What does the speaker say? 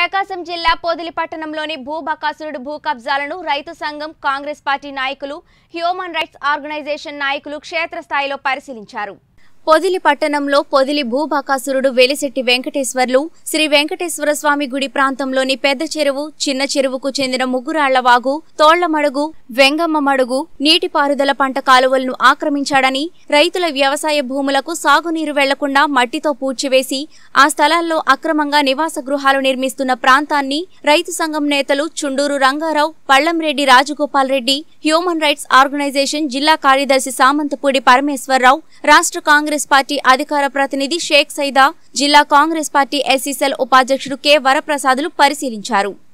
ప్రకాశం జిల్లా పొదిలి పట్టణంలోని భూబకాసురుడు భూ కబ్జాలను రైతు సంఘం కాంగ్రెస్ పార్టీ నాయకులు హ్యూమన్ రైట్స్ ఆర్గనైజేషన్ నాయకులు క్షేత్రస్థాయిలో పరిశీలించారు పొదిలి పట్టణంలో పొదిలి భూబకాసురుడు వెలిశెట్టి వెంకటేశ్వర్లు శ్రీ వెంకటేశ్వర స్వామి గుడి ప్రాంతంలోని పెద్ద చెరువు చిన్న చెరువుకు చెందిన ముగ్గురాళ్ల వాగు తోళ్లమడుగు వెంగమ్మ మడుగు నీటిపారుదల పంట కాలువలను ఆక్రమించాడని రైతుల వ్యవసాయ భూములకు సాగునీరు వెళ్లకుండా మట్టితో పూడ్చివేసి ఆ స్థలాల్లో అక్రమంగా నివాస గృహాలు నిర్మిస్తున్న ప్రాంతాన్ని రైతు సంఘం నేతలు Chunduru Rangarao Pallamreddy Rajagopal Reddy human rights organisation జిల్లా కార్యదర్శి సామంతపూడి పరమేశ్వరరావు రాష్ట్ర కాంగ్రెస్ పార్టీ అధికార ప్రతినిధి షేక్ సైదా జిల్లా కాంగ్రెస్ పార్టీ ఎస్సీసెల్ ఉపాధ్యక్షుడు కె వరప్రసాదులు పరిశీలించారు